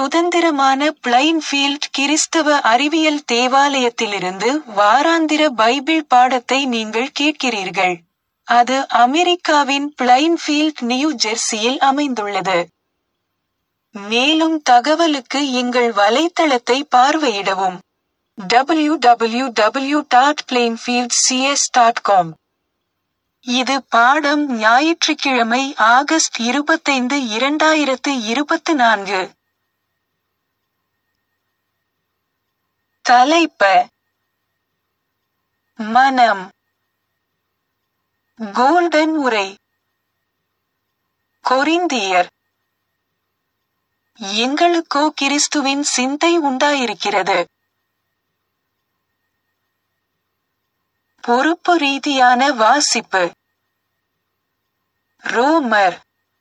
சுதந்திரமான பிளைன்ஃபீல்ட் கிறிஸ்தவ அறிவியல் தேவாலயத்திலிருந்து வாராந்திர பைபிள் பாடத்தை நீங்கள் கேட்கிறீர்கள். அது அமெரிக்காவின் பிளைன்ஃபீல்ட் நியூ ஜெர்சியில் அமைந்துள்ளது. மேலும் தகவலுக்கு எங்கள் வலைத்தளத்தை பார்வையிடவும். www.plainfieldcs.com இது பாடம் ஞாயிற்றுக்கிழமை ஆகஸ்ட் இருபத்தைந்து இரண்டாயிரத்து இருபத்து நான்கு. தலைப்ப மனம் கோல்டன் உரை கொரிந்தியர் எங்களுக்கோ கிறிஸ்துவின் சிந்தை உண்டாயிருக்கிறது. பொறுப்பு ரீதியான வாசிப்பு ரோமர்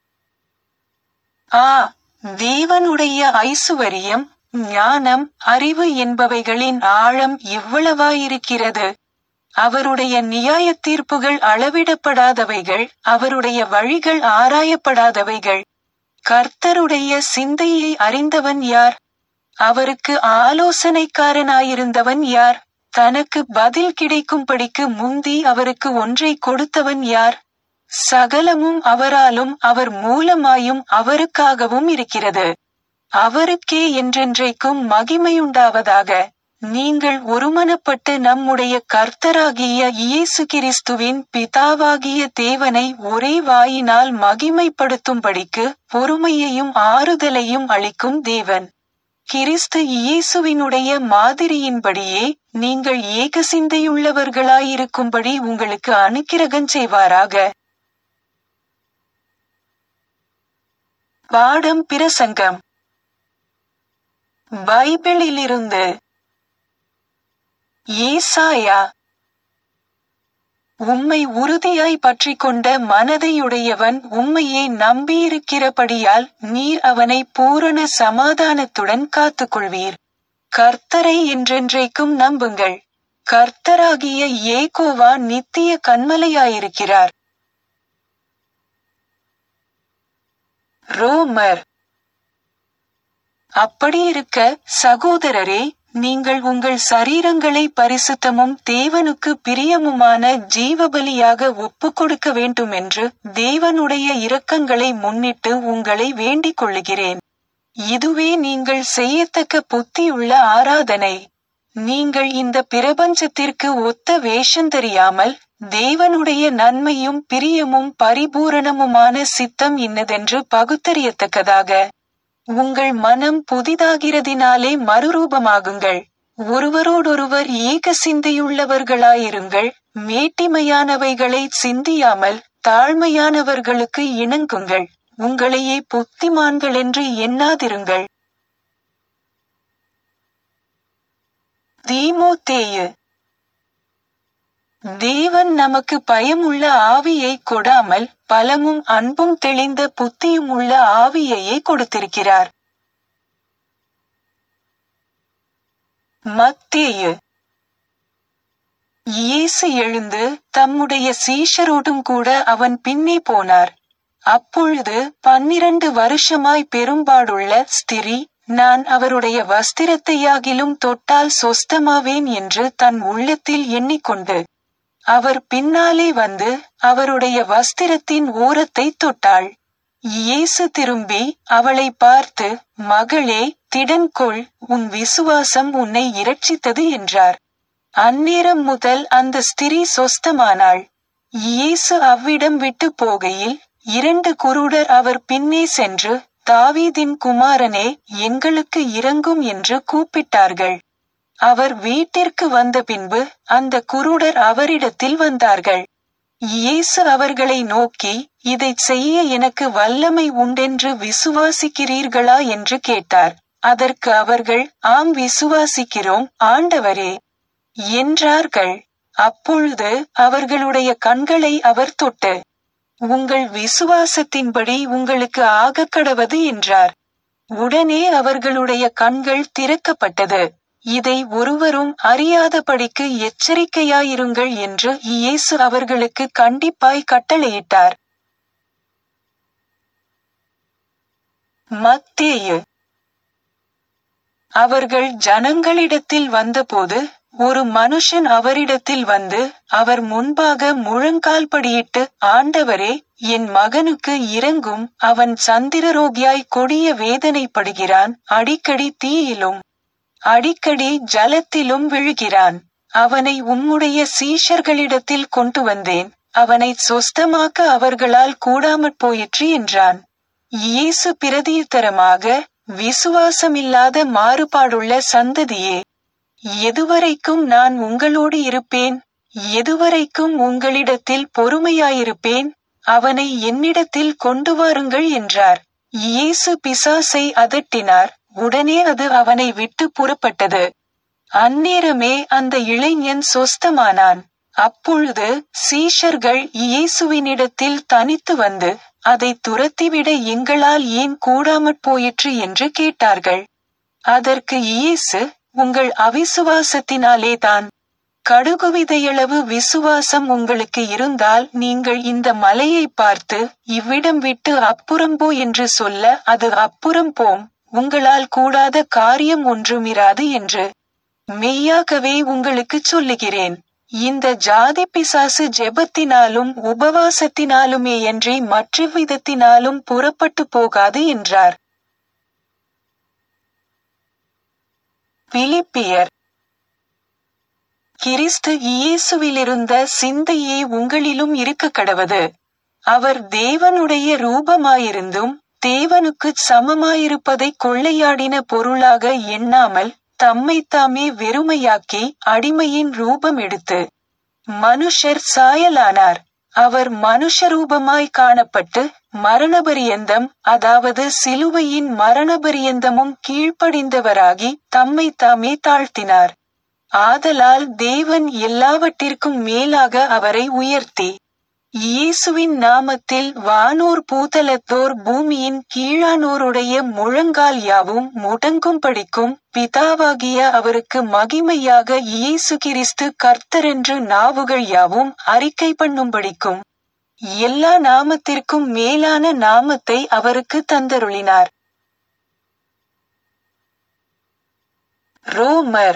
ஆ தேவனுடைய ஐசுவரியம் ஞானம் அறிவு என்பவைகளின் ஆழம் எவ்வளவாயிருக்கிறது அவருடைய நியாய தீர்ப்புகள் அளவிடப்படாதவைகள் அவருடைய வழிகள் ஆராயப்படாதவைகள் கர்த்தருடைய சிந்தையை அறிந்தவன் யார் அவருக்கு ஆலோசனைக்காரனாயிருந்தவன் யார் தனக்கு பதில் கிடைக்கும்படிக்கு முந்தி அவருக்கு ஒன்றை கொடுத்தவன் யார் சகலமும் அவராலும் அவர் மூலமாயும் அவருக்காகவும் இருக்கிறது அவருக்கே என்றென்றைக்கும் மகிமையுண்டாவதாக நீங்கள் ஒருமனப்பட்டு நம்முடைய கர்த்தராகிய இயேசு கிறிஸ்துவின் பிதாவாகிய தேவனை ஒரே வாயினால் மகிமைப்படுத்தும்படிக்கு பொறுமையையும் ஆறுதலையும் அளிக்கும் தேவன் கிறிஸ்து இயேசுவினுடைய மாதிரியின்படியே நீங்கள் ஏக சிந்தையுள்ளவர்களாயிருக்கும்படி உங்களுக்கு அனுக்கிரகஞ் செய்வாராக பாடம் பிரசங்கம் பைபிளிலிருந்து ஏசாயா உம்மை உறுதியாய் பற்றிக் கொண்ட மனதையுடையவன் உம்மையே நம்பியிருக்கிறபடியால் நீர் அவனை பூரண சமாதானத்துடன் காத்துக்கொள்வீர் கர்த்தரை என்றென்றைக்கும் நம்புங்கள் கர்த்தராகிய ஏகோவா நித்திய கண்மலையாயிருக்கிறார் ரோமர் அப்படியிருக்க சகோதரரே நீங்கள் உங்கள் சரீரங்களை பரிசுத்தமும் தேவனுக்கு பிரியமுமான ஜீவபலியாக ஒப்புக் கொடுக்க வேண்டுமென்று தேவனுடைய இரக்கங்களை முன்னிட்டு உங்களை வேண்டிக் கொள்ளுகிறேன் இதுவே நீங்கள் செய்யத்தக்க புத்தியுள்ள ஆராதனை நீங்கள் இந்த பிரபஞ்சத்திற்கு ஒத்த வேஷந்தெரியாமல் தேவனுடைய நன்மையும் பிரியமும் பரிபூரணமுமான சித்தம் இன்னதென்று பகுத்தறியத்தக்கதாக உங்கள் மனம் புதிதாகிறதினாலே மறுரூபமாகுங்கள் ஒருவரோடொருவர் ஏக சிந்தையுள்ளவர்களாயிருங்கள் மேட்டிமையானவைகளை சிந்தியாமல் தாழ்மையானவர்களுக்கு இணங்குங்கள் உங்களையே புத்திமான்கள் என்று எண்ணாதிருங்கள் தீமோத்தேயு தேவன் நமக்கு பயமுள்ள ஆவியை கொடாமல் பலமும் அன்பும் தெளிந்த புத்தியும் உள்ள ஆவியையே கொடுத்திருக்கிறார் மத்தேயு இயேசு எழுந்து தம்முடைய சீஷரோடும் கூட அவன் பின்னே போனார் அப்பொழுது பன்னிரண்டு வருஷமாய் பெரும்பாடுள்ள ஸ்திரீ நான் அவருடைய வஸ்திரத்தையாகிலும் தொட்டால் சொஸ்தமாவேன் என்று தன் உள்ளத்தில் எண்ணிக்கொண்டு அவர் பின்னாலே வந்து அவருடைய வஸ்திரத்தின் ஓரத்தை தொட்டாள் இயேசு திரும்பி அவளை பார்த்து மகளே திடன்கொள் உன் விசுவாசம் உன்னை இரட்சித்தது என்றார் அந்நேரம் முதல் அந்த ஸ்திரீ சொஸ்தமானாள் இயேசு அவ்விடம் விட்டு போகையில் இரண்டு குருடர் அவர் பின்னே சென்று தாவீதின் குமாரனே எங்களுக்கு இறங்கும் என்று கூப்பிட்டார்கள் அவர் வீட்டிற்கு வந்த பின்பு அந்த குருடர் அவரிடத்தில் வந்தார்கள் இயேசு அவர்களை நோக்கி இதைச் செய்ய எனக்கு வல்லமை உண்டென்று விசுவாசிக்கிறீர்களா என்று கேட்டார் அதற்கு அவர்கள் ஆம் விசுவாசிக்கிறோம் ஆண்டவரே என்றார்கள் அப்பொழுது அவர்களுடைய கண்களை அவர் தொட்டு உங்கள் விசுவாசத்தின்படி உங்களுக்கு ஆகக்கடவது என்றார் உடனே அவர்களுடைய கண்கள் திறக்கப்பட்டது இதை ஒருவரும் அறியாதபடிக்கு எச்சரிக்கையாயிருங்கள் என்று இயேசு அவர்களுக்கு கண்டிப்பாய் கட்டளையிட்டார் மத்தேயு அவர்கள் ஜனங்களிடத்தில் வந்தபோது ஒரு மனுஷன் அவரிடத்தில் வந்து அவர் முன்பாக முழங்கால் படியிட்டு ஆண்டவரே என் மகனுக்கு இறங்கும் அவன் சந்திரரோகியாய் கொடிய வேதனைப்படுகிறான் அடிக்கடி தீயிலும் அடிக்கடி ஜலத்திலும் விழுகிறான் அவனை உம்முடைய சீஷர்களிடத்தில் கொண்டு வந்தேன் அவனை சொஸ்தமாக்க அவர்களால் கூடாமற் போயிற்று என்றான் இயேசு பிரதியுத்தரமாக விசுவாசமில்லாத மாறுபாடுள்ள சந்ததியே எதுவரைக்கும் நான் உங்களோடு இருப்பேன் எதுவரைக்கும் உங்களிடத்தில் பொறுமையாயிருப்பேன் அவனை என்னிடத்தில் கொண்டு வாருங்கள் என்றார் இயேசு பிசாசை அதட்டினார் உடனே அது அவனை விட்டு புறப்பட்டது அந்நேரமே அந்த இளைஞன் சொஸ்தமானான் அப்பொழுது சீஷர்கள் இயேசுவினிடத்தில் தனித்து வந்து அதை துரத்திவிட எங்களால் ஏன் கூடாமற் போயிற்று என்று கேட்டார்கள் அதற்கு இயேசு உங்கள் அவிசுவாசத்தினாலே தான் கடுகுவிதையளவு விசுவாசம் உங்களுக்கு இருந்தால் நீங்கள் இந்த மலையை பார்த்து இவ்விடம் விட்டு அப்புறம் போ என்று சொல்ல அது அப்புறம் போம் உங்களால் கூடாத காரியம் ஒன்றுமிராது என்று மெய்யாகவே உங்களுக்கு சொல்லுகிறேன் இந்த ஜாதி பிசாசு ஜெபத்தினாலும் உபவாசத்தினாலுமேயன்றி மற்ற விதத்தினாலும் புறப்பட்டு போகாது என்றார் பிலிப்பியர் கிறிஸ்து இயேசுவிலிருந்த சிந்தையே உங்களிலும் இருக்க கடவது அவர் தேவனுடைய ரூபமாயிருந்தும் தேவனுக்குச் சமமாயிருப்பதை கொள்ளையாடின பொருளாக எண்ணாமல் தம்மைத்தாமே வெறுமையாக்கி அடிமையின் ரூபம் எடுத்து மனுஷர் சாயலானார் அவர் மனுஷரூபமாய் காணப்பட்டு மரணபரியந்தம் அதாவது சிலுவையின் மரணபரியந்தமும் கீழ்ப்படிந்தவராகி தம்மைத்தாமே தாழ்த்தினார் ஆதலால் தேவன் எல்லாவற்றிற்கும் மேலாக அவரை உயர்த்தி இயேசுவின் நாமத்தில் வானோர் பூதலத்தோர் பூமியின் கீழானோருடைய முழங்கால் யாவும் முடங்கும் படிக்கும் பிதாவாகிய அவருக்கு மகிமையாக இயேசு கிறிஸ்து கர்த்தரென்று நாவுகள் யாவும் அறிக்கை பண்ணும்படிக்கும் எல்லா நாமத்திற்கும் மேலான நாமத்தை அவருக்கு தந்தருளினார் ரோமர்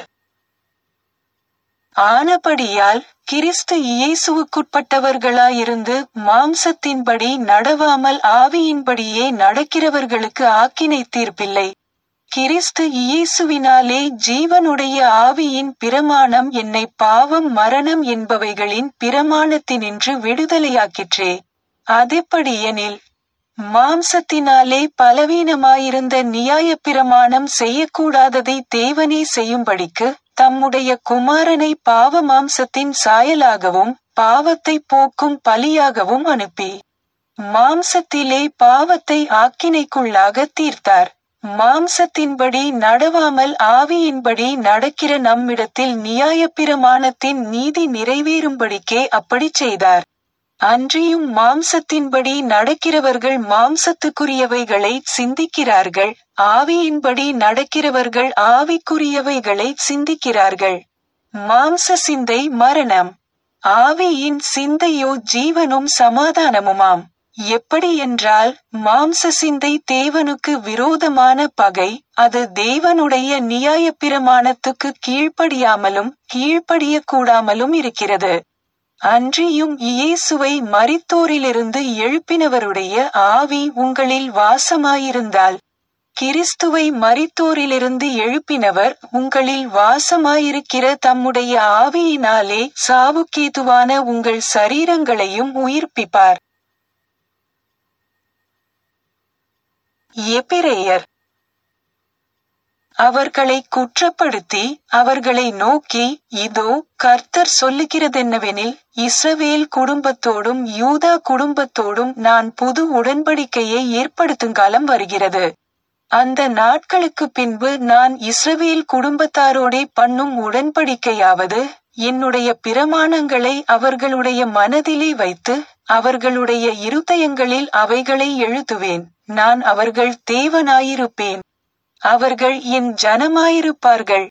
ஆனபடியால் கிறிஸ்து இயேசுவுக்குட்பட்டவர்களாயிருந்து மாம்சத்தின்படி நடவாமல் ஆவியின்படியே நடக்கிறவர்களுக்கு ஆக்கினை தீர்ப்பில்லை கிறிஸ்து இயேசுவினாலே ஜீவனுடைய ஆவியின் பிரமாணம் என்னை பாவம் மரணம் என்பவைகளின் பிரமாணத்தினின்று விடுதலையாக்கிற்றே அதெப்படியெனில் மாம்சத்தினாலே பலவீனமாயிருந்த நியாய பிரமாணம் செய்யக்கூடாததை தேவனே செய்யும்படிக்கு தம்முடைய குமாரனை பாவ மாம்சத்தின் சாயலாகவும் பாவத்தை போக்கும் பலியாகவும் அனுப்பி மாம்சத்திலே பாவத்தை ஆக்கினைக்குள்ளாக தீர்த்தார் மாம்சத்தின்படி நடவாமல் ஆவியின்படி நடக்கிற நம்மிடத்தில் நியாயப்பிரமாணத்தின் நீதி நிறைவேறும்படிக்கே அப்படி செய்தார் அன்றியும் மாம்சத்தின்படி நடக்கிறவர்கள் மாம்சத்துக்குரியவைகளை சிந்திக்கிறார்கள் ஆவியின்படி நடக்கிறவர்கள் ஆவிக்குரியவைகளை சிந்திக்கிறார்கள் மாம்ச சிந்தை மரணம் ஆவியின் சிந்தையோ ஜீவனும் சமாதானமுமாம் எப்படி என்றால் மாம்ச சிந்தை தேவனுக்கு விரோதமான பகை அது தேவனுடைய நியாய பிரமாணத்துக்கு கீழ்ப்படியாமலும் கீழ்ப்படிய கூடாமலும் இருக்கிறது அன்றியும் இயேசுவை மரித்தோரிலிருந்து எழுப்பினவருடைய ஆவி உங்களில் வாசமாயிருந்தால் கிறிஸ்துவை மரித்தோரிலிருந்து எழுப்பினவர் உங்களில் வாசமாயிருக்கிற தம்முடைய ஆவியினாலே சாவுக்கேதுவான உங்கள் சரீரங்களையும் உயிர்ப்பிப்பார் எபிரேயர் அவர்களை குற்றப்படுத்தி அவர்களை நோக்கி இதோ கர்த்தர் சொல்லுகிறதென்னவெனில் இஸ்ரவேல் குடும்பத்தோடும் யூதா குடும்பத்தோடும் நான் புது உடன்படிக்கையை ஏற்படுத்துங்காலம் வருகிறது அந்த நாட்களுக்கு பின்பு நான் இஸ்ரவேல் குடும்பத்தாரோடே பண்ணும் உடன்படிக்கையாவது என்னுடைய பிரமாணங்களை அவர்களுடைய மனதிலே வைத்து அவர்களுடைய இருதயங்களில் அவைகளை எழுதுவேன் நான் அவர்கள் தேவனாயிருப்பேன் அவர்கள் என் ஜனமாயிருப்பார்கள்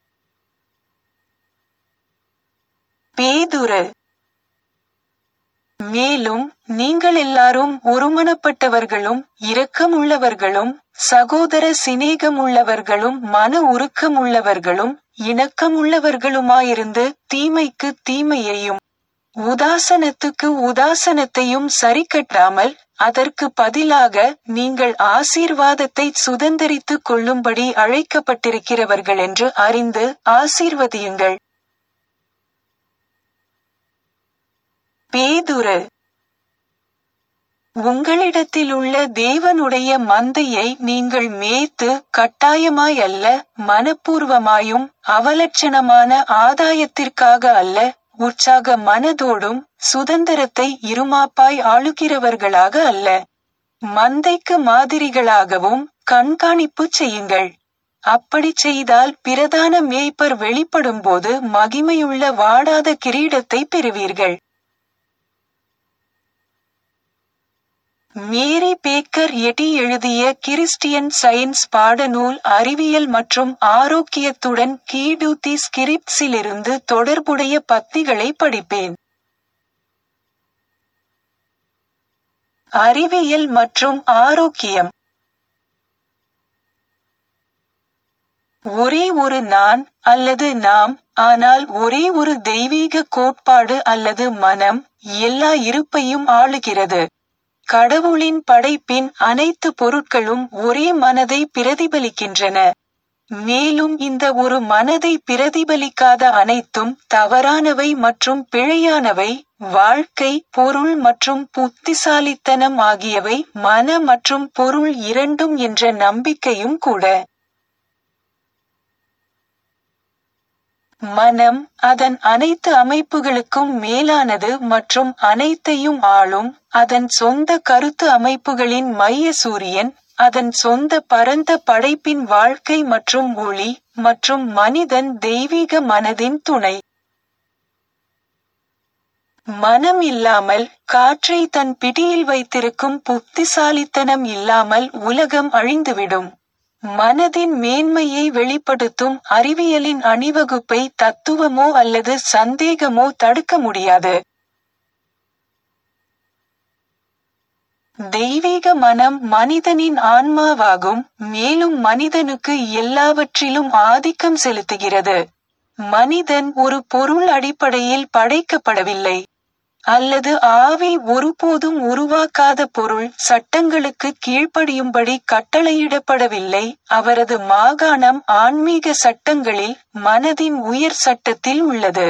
பேதுரு மேலும் நீங்கள் எல்லாரும் ஒருமனப்பட்டவர்களும் இரக்கமுள்ளவர்களும் சகோதர சிநேகமுள்ளவர்களும் மன உருக்கமுள்ளவர்களும் இணக்கமுள்ளவர்களுமாயிருந்து தீமைக்கு தீமையையும் உதாசனத்துக்கு உதாசனத்தையும் சரிக்கட்டாமல் அதற்கு பதிலாக நீங்கள் ஆசீர்வாதத்தை சுதந்தரித்துக் கொள்ளும்படி அழைக்கப்பட்டிருக்கிறவர்கள் என்று அறிந்து ஆசீர்வதியுங்கள் பேதுரு உங்களிடத்திலுள்ள தேவனுடைய மந்தையை நீங்கள் மேய்த்து கட்டாயமாய் அல்ல மனப்பூர்வமாயும் அவலட்சணமான ஆதாயத்திற்காக அல்ல உற்சாக மனதோடும் சுதந்திரத்தை இருமாப்பாய் ஆளுகிறவர்களாக அல்ல மந்தைக்கு மாதிரிகளாகவும் கண்காணிப்பு செய்யுங்கள் அப்படி செய்தால் பிரதான மேய்ப்பர் வெளிப்படும்போது மகிமையுள்ள வாடாத கிரீடத்தை பெறுவீர்கள் மேரி பேக்கர் எட்டி எழுதிய கிறிஸ்டியன் சயின்ஸ் பாடநூல் அறிவியல் மற்றும் ஆரோக்கியத்துடன் கீடூத்தி ஸ்கிரிப்ட்ஸிலிருந்து தொடர்புடைய பத்திகளை படிப்பேன் அறிவியல் மற்றும் ஆரோக்கியம் ஒரே ஒரு நான் அல்லது நாம் ஆனால் ஒரே ஒரு தெய்வீக கோட்பாடு அல்லது மனம் எல்லா இருப்பையும் ஆளுகிறது கடவுளின் படைப்பின் அனைத்து பொருட்களும் ஒரே மனதை பிரதிபலிக்கின்றன மேலும் இந்த ஒரு மனதை பிரதிபலிக்காத அனைத்தும் தவறானவை மற்றும் பிழையானவை வாழ்க்கை பொருள் மற்றும் புத்திசாலித்தனம் ஆகியவை மன மற்றும் பொருள் இரண்டும் என்ற நம்பிக்கையும் கூட மனம் அதன் அனைத்து அமைப்புகளுக்கும் மேலானது மற்றும் அனைத்தையும் ஆளும் அதன் சொந்த கருத்து அமைப்புகளின் மைய சூரியன் அதன் சொந்த பரந்த படைப்பின் வாழ்க்கை மற்றும் ஒளி மற்றும் மனிதன் தெய்வீக மனதின் துணை மனம் இல்லாமல் காற்றை தன் பிடியில் வைத்திருக்கும் புத்திசாலித்தனம் இல்லாமல் உலகம் அழிந்துவிடும் மனதின் மேன்மையை வெளிப்படுத்தும் அறிவியலின் அணிவகுப்பை தத்துவமோ அல்லது சந்தேகமோ தடுக்க முடியாது தெய்வீக மனம் மனிதனின் ஆன்மாவாகும் மேலும் மனிதனுக்கு எல்லாவற்றிலும் ஆதிக்கம் செலுத்துகிறது மனிதன் ஒரு பொருள் அடிப்படையில் படைக்கப்படவில்லை அல்லது ஆவி ஒருபோதும் உருவாக்காத பொருள் சட்டங்களுக்கு கீழ்ப்படியும்படி கட்டளையிடப்படவில்லை அவரது மாகாணம் ஆன்மீக சட்டங்களில் மனதின் உயர் சட்டத்தில் உள்ளது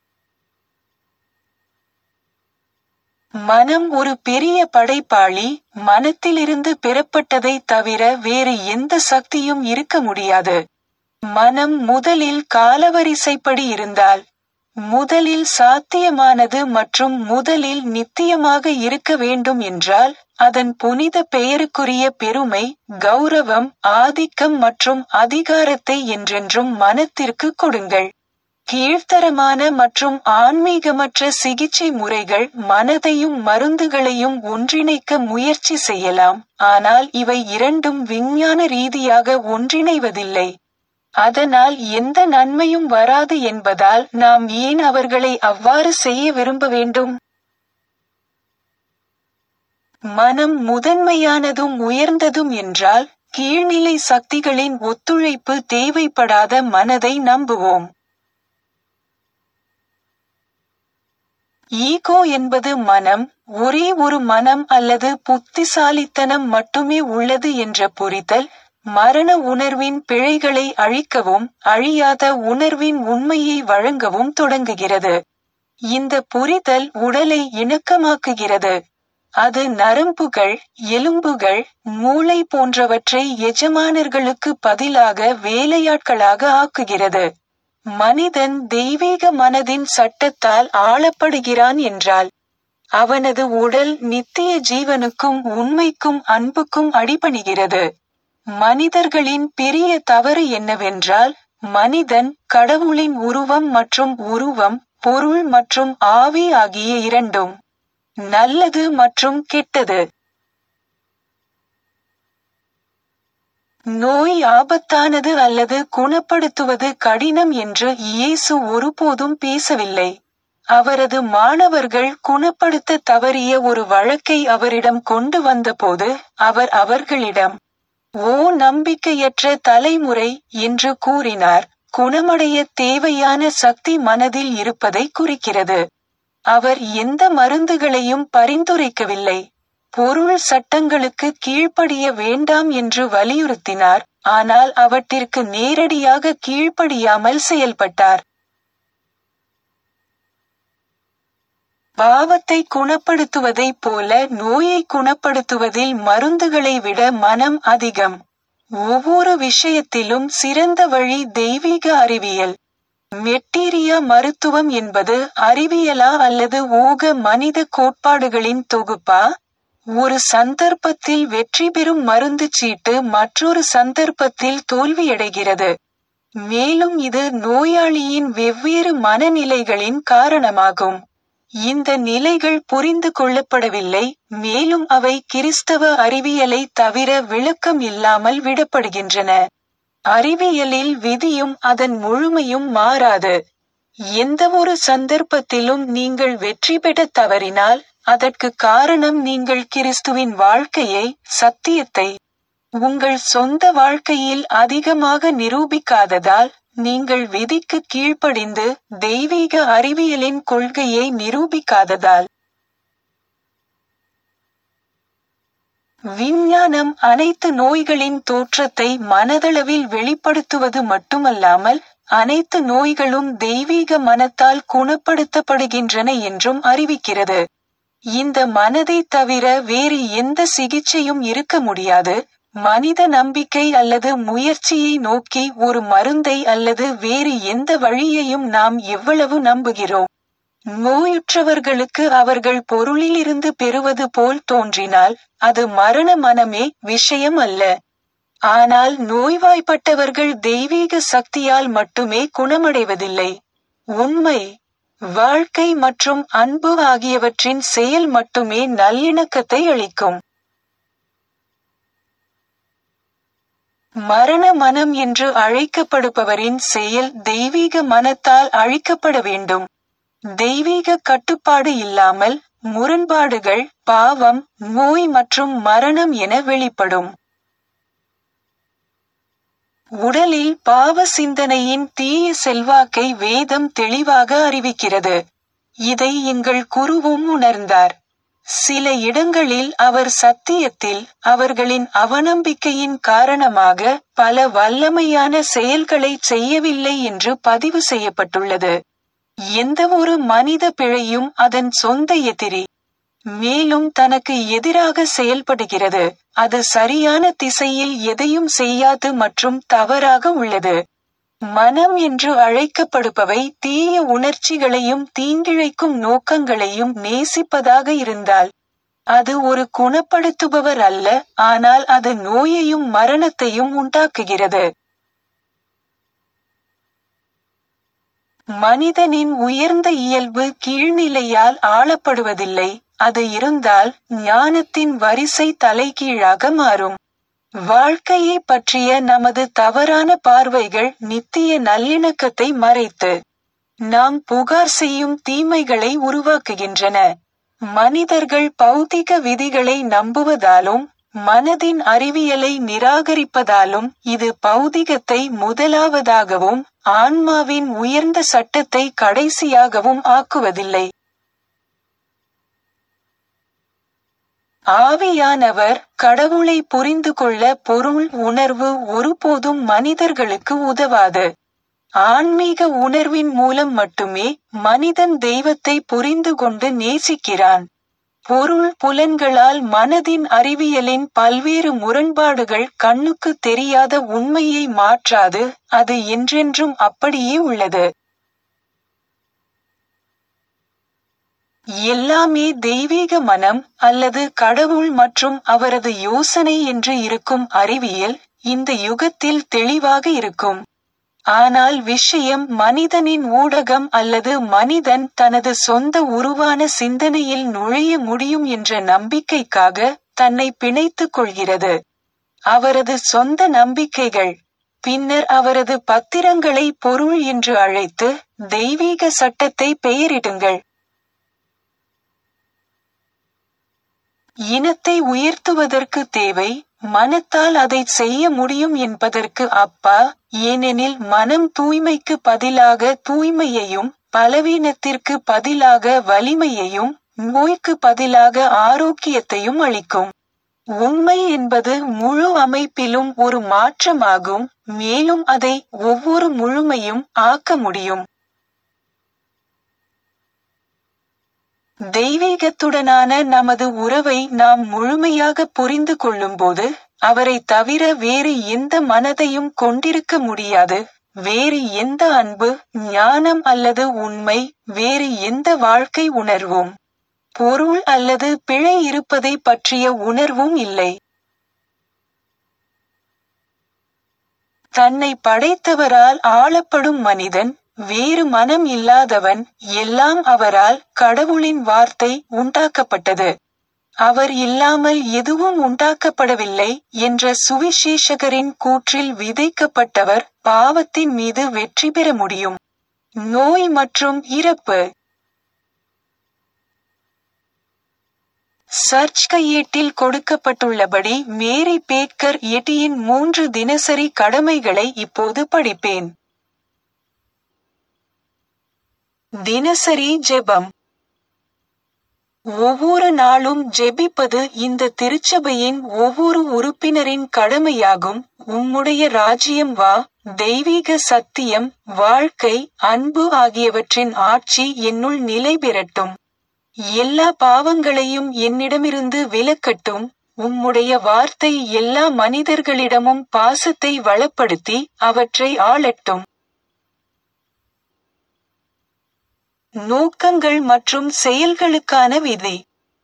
மனம் ஒரு பெரிய படைப்பாளி மனத்திலிருந்து பெறப்பட்டதை தவிர வேறு எந்த சக்தியும் இருக்க முடியாது மனம் முதலில் காலவரிசைப்படி இருந்தால் முதலில் சாத்தியமானது மற்றும் முதலில் நித்தியமாக இருக்க வேண்டும் என்றால் அதன் புனித பெயருக்குரிய பெருமை கௌரவம் ஆதிக்கம் மற்றும் அதிகாரத்தை என்றென்றும் மனத்திற்கு கொடுங்கள் கீழ்த்தரமான மற்றும் ஆன்மீகமற்ற சிகிச்சை முறைகள் மனதையும் மருந்துகளையும் ஒன்றிணைக்க முயற்சி செய்யலாம் ஆனால் இவை இரண்டும் விஞ்ஞான ரீதியாக ஒன்றிணைவதில்லை அதனால் எந்த நன்மையும் வராது என்பதால் நாம் ஏன் அவர்களை அவ்வாறு செய்ய விரும்ப வேண்டும் மனம் முதன்மையானதும் உயர்ந்ததும் என்றால் கீழ்நிலை சக்திகளின் ஒத்துழைப்பு தேவைப்படாத மனதை நம்புவோம் ஈகோ என்பது மனம் ஒரே ஒரு மனம் அல்லது புத்திசாலித்தனம் மட்டுமே உள்ளது என்ற புரிதல் மரண உணர்வின் பிழைகளை அழிக்கவும் அழியாத உணர்வின் உண்மையை வழங்கவும் தொடங்குகிறது இந்த புரிதல் உடலை இணக்கமாக்குகிறது அது நரம்புகள் எலும்புகள் மூளை போன்றவற்றை எஜமானர்களுக்கு பதிலாக வேலையாட்களாக ஆக்குகிறது மனிதன் தெய்வீக மனதின் சட்டத்தால் ஆளப்படுகிறான் என்றால் அவனது உடல் நித்திய ஜீவனுக்கும் உண்மைக்கும் அன்புக்கும் அடிபணிகிறது மனிதர்களின் பெரிய தவறு என்னவென்றால் மனிதன் கடவுளின் உருவம் மற்றும் உருவம் பொருள் மற்றும் ஆவி ஆகிய இரண்டும் நல்லது மற்றும் கெட்டது நோய் ஆபத்தானது அல்லது குணப்படுத்துவது கடினம் என்று இயேசு ஒருபோதும் பேசவில்லை அவரது மாணவர்கள் குணப்படுத்த தவறிய ஒரு வழக்கை அவரிடம் கொண்டு வந்தபோது அவர் அவர்களிடம் ஓ நம்பிக்கையற்ற தலைமுறை என்று கூறினார் குணமடைய தேவையான சக்தி மனதில் இருப்பதை குறிக்கிறது அவர் எந்த மருந்துகளையும் பரிந்துரைக்கவில்லை பொருள் சட்டங்களுக்கு கீழ்ப்படிய வேண்டாம் என்று வலியுறுத்தினார் ஆனால் அவற்றிற்கு நேரடியாக கீழ்ப்படியாமல் செயல்பட்டார் பாவத்தை குணப்படுத்துவதைப் போல நோயை குணப்படுத்துவதில் மருந்துகளை விட மனம் அதிகம் ஒவ்வொரு விஷயத்திலும் சிறந்த வழி தெய்வீக அறிவியல் மெட்டீரியா மருத்துவம் என்பது அறிவியலா அல்லது ஊக மனித கோட்பாடுகளின் தொகுப்பா ஒரு சந்தர்ப்பத்தில் வெற்றி பெறும் மருந்து சீட்டு மற்றொரு சந்தர்ப்பத்தில் தோல்வியடைகிறது மேலும் இது நோயாளியின் வெவ்வேறு மனநிலைகளின் காரணமாகும் இந்த நிலைகள் புரிந்து கொள்ளப்படவில்லை மேலும் அவை கிறிஸ்தவ அறிவியலை தவிர விளக்கம் இல்லாமல் விடப்படுகின்றன அறிவியலில் விதியும் அதன் முழுமையும் மாறாது எந்தவொரு சந்தர்ப்பத்திலும் நீங்கள் வெற்றி பெற தவறினால் அதற்கு காரணம் நீங்கள் கிறிஸ்துவின் வாழ்க்கையை சத்தியத்தை உங்கள் சொந்த வாழ்க்கையில் அதிகமாக நிரூபிக்காததால் நீங்கள் விதிக்கு கீழ்ப்படிந்து தெய்வீக அறிவியலின் கொள்கையை நிரூபிக்காததால் விஞ்ஞானம் அனைத்து நோய்களின் தோற்றத்தை மனதளவில் வெளிப்படுத்துவது மட்டுமல்லாமல் அனைத்து நோய்களும் தெய்வீக மனத்தால் குணப்படுத்தப்படுகின்றன என்றும் அறிவிக்கிறது இந்த மனதை தவிர வேறு எந்த சிகிச்சையும் இருக்க முடியாது மனித நம்பிக்கை அல்லது முயற்சியை நோக்கி ஒரு மருந்தை அல்லது வேறு எந்த வழியையும் நாம் எவ்வளவு நம்புகிறோம் நோயுற்றவர்களுக்கு அவர்கள் பொருளிலிருந்து பெறுவது போல் தோன்றினால் அது மரண மனமே விஷயம் அல்ல ஆனால் நோய்வாய்ப்பட்டவர்கள் தெய்வீக சக்தியால் மட்டுமே குணமடைவதில்லை உண்மை வாழ்க்கை மற்றும் அன்பு ஆகியவற்றின் செயல் மட்டுமே நல்லிணக்கத்தை அளிக்கும் மரண மனம் என்று அழைக்கப்படுபவரின் செயல் தெய்வீக மனத்தால் அழிக்கப்பட வேண்டும் தெய்வீக கட்டுப்பாடு இல்லாமல் முரண்பாடுகள் பாவம் நோய் மற்றும் மரணம் என வெளிப்படும் உடலில் பாவ சிந்தனையின் தீய செல்வாக்கை வேதம் தெளிவாக அறிவிக்கிறது இதை எங்கள் குருவும் உணர்ந்தார் சில இடங்களில் அவர் சத்தியத்தில் அவர்களின் அவநம்பிக்கையின் காரணமாக பல வல்லமையான செயல்களை செய்யவில்லை என்று பதிவு செய்யப்பட்டுள்ளது எந்தவொரு மனித பிழையும் அதன் சொந்த எதிரி மேலும் தனக்கு எதிராக செயல்படுகிறது அது சரியான திசையில் எதையும் செய்யாது மற்றும் தவறாக உள்ளது மனம் என்று அழைக்கப்படுபவை தீய உணர்ச்சிகளையும் தீங்கிழைக்கும் நோக்கங்களையும் நேசிப்பதாக இருந்தால் அது ஒரு குணப்படுத்துபவர் அல்ல ஆனால் அது நோயையும் மரணத்தையும் உண்டாக்குகிறது மனிதனின் உயர்ந்த இயல்பு கீழ்நிலையால் ஆளப்படுவதில்லை அது இருந்தால் ஞானத்தின் வரிசை தலைகீழாக மாறும் வாழ்க்கையை பற்றிய நமது தவறான பார்வைகள் நித்திய நல்லிணக்கத்தை மறைத்து நாம் புகார் செய்யும் தீமைகளை உருவாக்குகின்றன மனிதர்கள் பௌதிக விதிகளை நம்புவதாலும் மனதின் அறிவியலை நிராகரிப்பதாலும் இது பௌதிகத்தை முதலாவதாகவும் ஆன்மாவின் உயர்ந்த சட்டத்தை கடைசியாகவும் ஆக்குவதில்லை ஆவியானவர் கடவுளை புரிந்து கொள்ள பொருள் உணர்வு ஒருபோதும் மனிதர்களுக்கு உதவாது ஆன்மீக உணர்வின் மூலம் மட்டுமே மனிதன் தெய்வத்தை புரிந்து கொண்டு நேசிக்கிறான் பொருள் புலன்களால் மனதின் அறிவியலின் பல்வேறு முரண்பாடுகள் கண்ணுக்கு தெரியாத உண்மையை மாற்றாது அது என்றென்றும் அப்படியே உள்ளது எல்லாமே தெய்வீக மனம் அல்லது கடவுள் மற்றும் அவரது யோசனை என்று இருக்கும் அறிவியல் இந்த யுகத்தில் தெளிவாக இருக்கும் ஆனால் விஷயம் மனிதனின் ஊடகம் அல்லது மனிதன் தனது சொந்த உருவான சிந்தனையில் நுழைய முடியும் என்ற நம்பிக்கைக்காக தன்னை பிணைத்துக் கொள்கிறது அவரது சொந்த நம்பிக்கைகள் பின்னர் அவரது பத்திரங்களை பொருள் என்று அழைத்து தெய்வீக சட்டத்தை பெயரிடுங்கள் இனத்தை உயர்த்துவதற்கு தேவை மனத்தால் அதை செய்ய முடியும் என்பதற்கு அப்பா ஏனெனில் மனம் தூய்மைக்கு பதிலாக தூய்மையையும் பலவீனத்திற்கு பதிலாக வலிமையையும் நோய்க்கு பதிலாக ஆரோக்கியத்தையும் அளிக்கும் உண்மை என்பது முழு அமைப்பிலும் ஒரு மாற்றமாகும் மேலும் அதை ஒவ்வொரு முழுமையும் ஆக்க முடியும் தெய்வீகத்துடனான நமது உறவை நாம் முழுமையாக புரிந்து கொள்ளும்போது அவரை தவிர வேறு எந்த மனதையும் கொண்டிருக்க முடியாது வேறு எந்த அன்பு ஞானம் அல்லது உண்மை வேறு எந்த வாழ்க்கை உணர்வும் பொருள் அல்லது பிழை இருப்பதை பற்றிய உணர்வும் இல்லை தன்னை படைத்தவரால் ஆளப்படும் மனிதன் வேறு மனம் இல்லாதவன் எல்லாம் அவரால் கடவுளின் வார்த்தை உண்டாக்கப்பட்டது அவர் இல்லாமல் எதுவும் உண்டாக்கப்படவில்லை என்ற சுவிசேஷகரின் கூற்றில் விதைக்கப்பட்டவர் பாவத்தின் மீது வெற்றி பெற முடியும் நோய் மற்றும் இறப்பு சர்ச் கையேட்டில் கொடுக்கப்பட்டுள்ளபடி மேரி பேக்கர் எட்டியின் மூன்று தினசரி கடமைகளை இப்போது படிப்பேன் தினசரி ஜெபம் ஒவ்வொரு நாளும் ஜெபிப்பது இந்த திருச்சபையின் ஒவ்வொரு உறுப்பினரின் கடமையாகும் உம்முடைய ராஜ்யம் வா தெய்வீக சத்தியம் வாழ்க்கை அன்பு ஆகியவற்றின் ஆட்சி என்னுள் நிலை பெறட்டும் எல்லா பாவங்களையும் என்னிடமிருந்து விலக்கட்டும் உம்முடைய வார்த்தை எல்லா மனிதர்களிடமும் பாசத்தை வளப்படுத்தி அவற்றை ஆளட்டும் நோக்கங்கள் மற்றும் செயல்களுக்கான விதி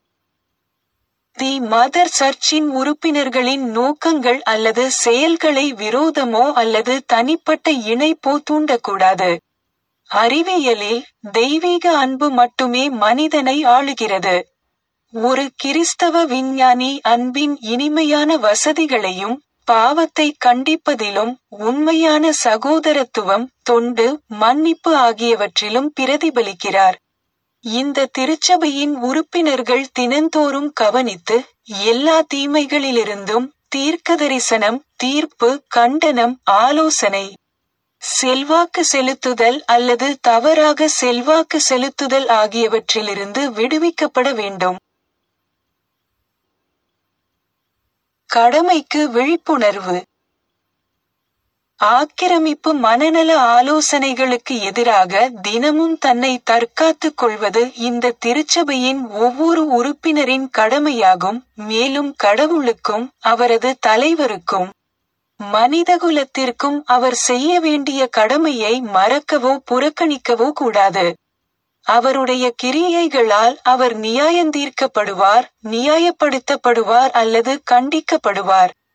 தி மதர் சர்ச்சின் உறுப்பினர்களின் நோக்கங்கள் அல்லது செயல்களை விரோதமோ அல்லது தனிப்பட்ட இணைப்போ தூண்டக்கூடாது அறிவியலில் தெய்வீக அன்பு மட்டுமே மனிதனை ஆளுகிறது ஒரு கிறிஸ்தவ விஞ்ஞானி அன்பின் இனிமையான வசதிகளையும் பாவத்தை கண்டிப்பதிலும் உண்மையான சகோதரத்துவம் தொண்டு மன்னிப்பு ஆகியவற்றிலும் பிரதிபலிக்கிறார் இந்த திருச்சபையின் உறுப்பினர்கள் தினந்தோறும் கவனித்து எல்லா தீமைகளிலிருந்தும் தீர்க்கதரிசனம் தீர்ப்பு கண்டனம் ஆலோசனை செல்வாக்கு செலுத்துதல் அல்லது தவறாக செல்வாக்கு செலுத்துதல் ஆகியவற்றிலிருந்து விடுவிக்கப்பட வேண்டும் கடமைக்கு விழிப்புணர்வு ஆக்கிரமிப்பு மனநல ஆலோசனைகளுக்கு எதிராக தினமும் தன்னை தற்காத்துக் கொள்வது இந்த திருச்சபையின் ஒவ்வொரு உறுப்பினரின் கடமையாகும் மேலும் கடவுளுக்கும் அவரது தலைவருக்கும் மனிதகுலத்திற்கும் அவர் செய்ய வேண்டிய கடமையை மறக்கவோ புறக்கணிக்கவோ கூடாது அவருடைய கிரியைகளால் அவர் நியாயந்தீர்க்கப்படுவார் நியாயப்படுத்தப்படுவார் அல்லது கண்டிக்கப்படுவார்